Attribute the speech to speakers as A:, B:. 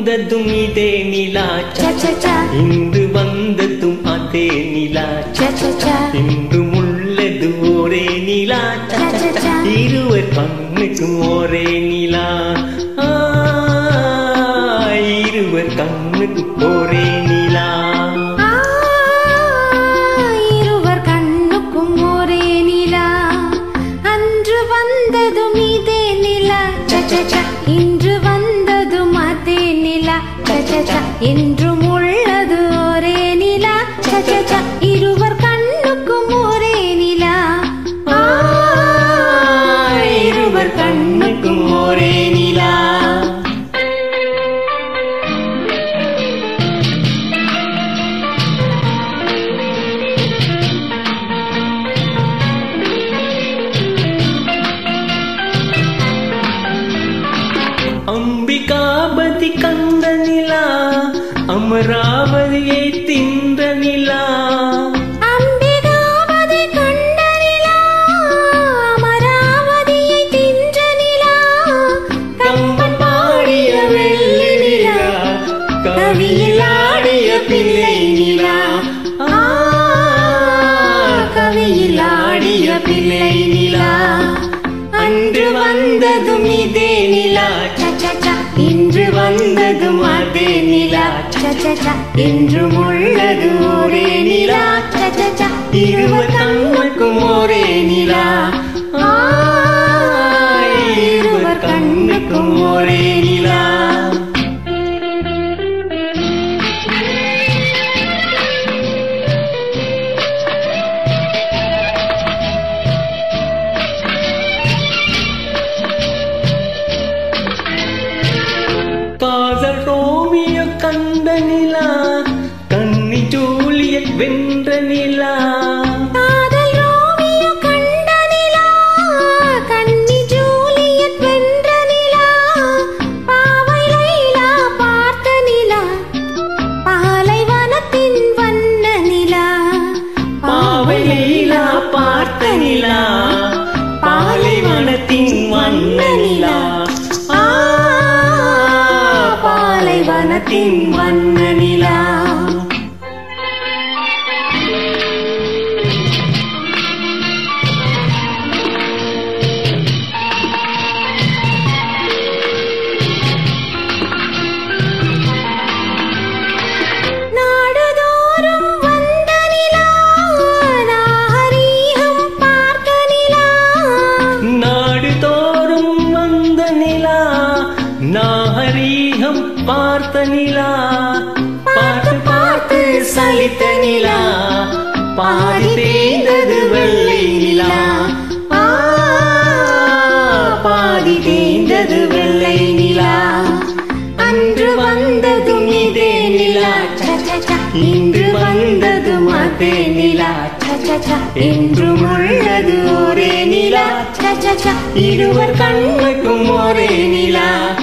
A: வந்ததும் இதே நிலா
B: cha cha cha
A: இன்று வந்ததும் அதே நிலா
B: cha cha cha
A: இன்றும் உள்ளது ஒரே நிலா இருவர் கண்ணுக்கும் ஒரே நிலா ஆ, இருவர் கண்ணுக்கும் ஒரே நிலா
B: ஆ, இருவர் கண்ணுக்கும் ஒரே நிலா அன்று வந்ததும் இதே நிலா cha cha cha இன்று வந்ததும் அதே நிலா cha cha cha என்றும் உள்ளது ஒரே நிலா cha cha cha இருவர் கண்ணுக்கும் ஒரே நிலா
A: ஆ, இருவர் கண்ணுக்கும் ஒரே நிலா அம்பிகாபதி கந்த நிலா அமராவதியை தின்ற நிலா
B: அம்பிகாபதி கண்ட நிலா அமராவதியை தின்ற நிலா
A: கம்பன் பாடிய வெள்ளி நிலா கவியில் ஆடிய பிள்ளை நிலா ஆ, கவியில் ஆடிய பிள்ளை நிலா அன்று வந்ததும் இதே நிலா
B: cha cha cha
A: இன்று வந்ததும் அதே நிலா
B: cha cha cha
A: என்றும் உள்ளது ஒரே நிலா
B: cha cha cha
A: இருவர் கண்ணுக்கும் ஒரே நிலா ஆ, இருவர் கண்ணுக்கும் ஒரே நிலா காதல் ரோமியோ கண்ட நிலா கன்னி ஜூலியட் வென்ற நிலா
B: காதல் ரோமியோ கண்ட நிலா கன்னி ஜூலியட் வென்ற நிலா பாவை லைலா பார்த்த நிலா பாலைவனத்தின் வண்ண நிலா
A: பாவை லீலா பார்த்த நிலா பாலைவனத்தின் வண்ண நிலா ஆ, பாலைவனத்தின் வண்ண நிலா
B: நாடுதோறும் வந்த நிலா நாகரீகம் பார்த்த நிலா
A: நாடு தோறும் வந்த நிலா நாகரீகம் பார்த்த நிலா பார்த்து பார்த்து சலித்த நிலா பாதி தேய்ந்தது வெள்ளை நிலா ஆ, பாதி தேய்ந்தது வெள்ளை நிலா அன்று வந்ததும் இதே நிலா
B: cha cha cha
A: இன்று வந்ததும் அதே நிலா
B: cha cha cha
A: என்றும் உள்ளது ஒரே நிலா
B: cha cha cha
A: இருவர் கண்ணுக்கும் ஒரே நிலா